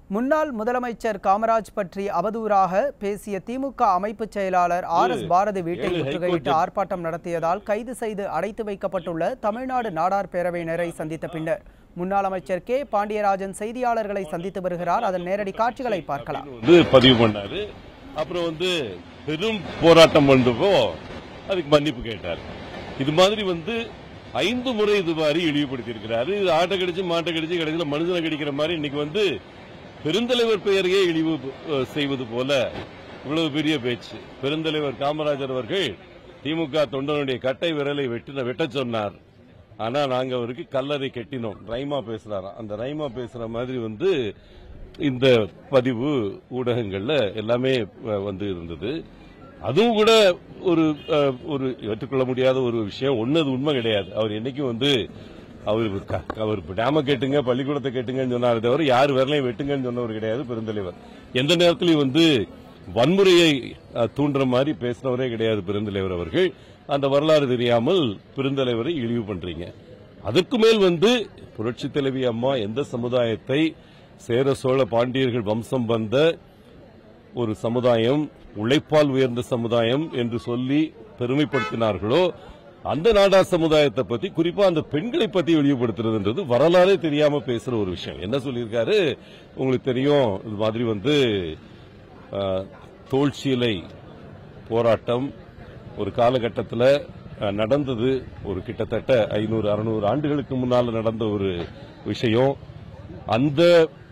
முன்னாள் முதலமைச்சர் காமராஜ் பற்றி அவதூறாக பேசிய திமுக அமைப்பு செயலாளர் ஆர் எஸ் பாரதி வீட்டை ஏழு முற்றுகையிட்டு ஹைகோர்ட் ஆர்ப்பாட்டம் நடத்தியதால் கைது செய்து அடைத்து வைக்கப்பட்டுள்ள தமிழ்நாடு நாடார் பேரவையினரை சந்தித்த பின்னர் முன்னாள் அமைச்சர் கே பாண்டியராஜன் செய்தியாளர்களை சந்தித்து வருகிறார் அதன் நேரடி காட்சிகளை பார்க்கலாம் வந்து பதிவு பண்ணாரு அப்புறம் வந்து பெரும் போராட்டம் பண்ணப்போ அதுக்கு மன்னிப்பு கேட்டார் இது மாதிரி வந்து ஐந்து முறை இது மாதிரி இழிவுபடுத்தி இருக்கிறாரு இது ஆட்டை கடிச்சு மாட்டை கடிச்சு கடைசியில் மனுஷனை கடிக்கிற மாதிரி இன்னைக்கு வந்து பெருந்தலைவர் பெயரையே இழிவு அஹ், செய்வது போல இவ்வளவு பெரிய பேச்சு பெருந்தலைவர் காமராஜர் அவர்கள் திமுக தொண்டனுடைய கட்டை விரலை வெட்டின வெட்டச் சொன்னார் ஆனா நாங்க அவருக்கு கல்லறை கட்டினோம் ரைமா பேசுறாராம் அந்த ரைமா பேசுற மாதிரி வந்து இந்த பதிவு ஊடகங்கள்ல எல்லாமே அஹ், வந்து இருந்தது அதுவும் கூட ஒரு அஹ், ஒரு ஏற்றுக்கொள்ள முடியாத ஒரு விஷயம் ஒன்னு அது உண்மை கிடையாது அவர் என்னைக்கும் வந்து அவர் க- அவர் டேம கேட்டுங்க பள்ளிக்கூடத்தை கேட்டுங்கன்னு சொன்னாரு தவிர யார் விரலையும் வெட்டுங்கன்னு சொன்னவர் கிடையாது பெருந்தலைவர் எந்த நேரத்திலையும் வந்து வன்முறையை அஹ், தூண்டுற மாதிரி பேசினவரே கிடையாது பெருந்தலைவர் அவர்கள் அந்த வரலாறு தெரியாமல் பெருந்தலைவரை இழிவு பண்றீங்க அதற்கு மேல் வந்து புரட்சி தலைவி அம்மா எந்த சமுதாயத்தை சேர சோழ பாண்டியர்கள் வம்சம் வந்த ஒரு சமுதாயம் உழைப்பால் உயர்ந்த சமுதாயம் என்று சொல்லி பெருமைப்படுத்தினார்களோ அந்த நாடார் சமுதாயத்தை பத்தி குறிப்பா அந்த பெண்களை பத்தி இழிவுபடுத்துறதுன்றது வரலாறே தெரியாம பேசுற ஒரு விஷயம் என்ன சொல்லியிருக்காரு உங்களுக்கு தெரியும் இது மாதிரி வந்து அஹ், தோல்சீலை போராட்டம் ஒரு காலகட்டத்தில் அஹ், நடந்தது ஒரு கிட்டத்தட்ட ஐநூறு அறுநூறு ஆண்டுகளுக்கு முன்னால நடந்த ஒரு விஷயம் அந்த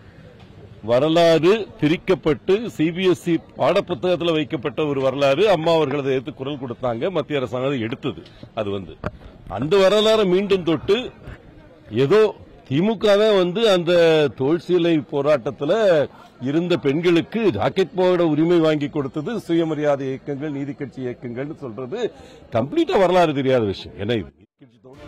வரலாறு திரிக்கப்பட்டு சிபிஎஸ்இ பாடப்புத்தகத்தில் வைக்கப்பட்ட ஒரு வரலாறு அம்மா அவர்கள் அதை எடுத்து குரல் கொடுத்தாங்க மத்திய அரசாங்கம் அதை எடுத்தது அது வந்து அந்த வரலாறை மீண்டும் தொட்டு ஏதோ திமுக தான் வந்து அந்த தோல்சீலை போராட்டத்தில் இருந்த பெண்களுக்கு ஜாக்கெட் போட உரிமை வாங்கி கொடுத்தது சுயமரியாதை இயக்கங்கள் நீதி கட்சி இயக்கங்கள்னு சொல்றது கம்ப்ளீட்டா வரலாறு தெரியாத விஷயம் ஏன்னா இது நீதி கட்சி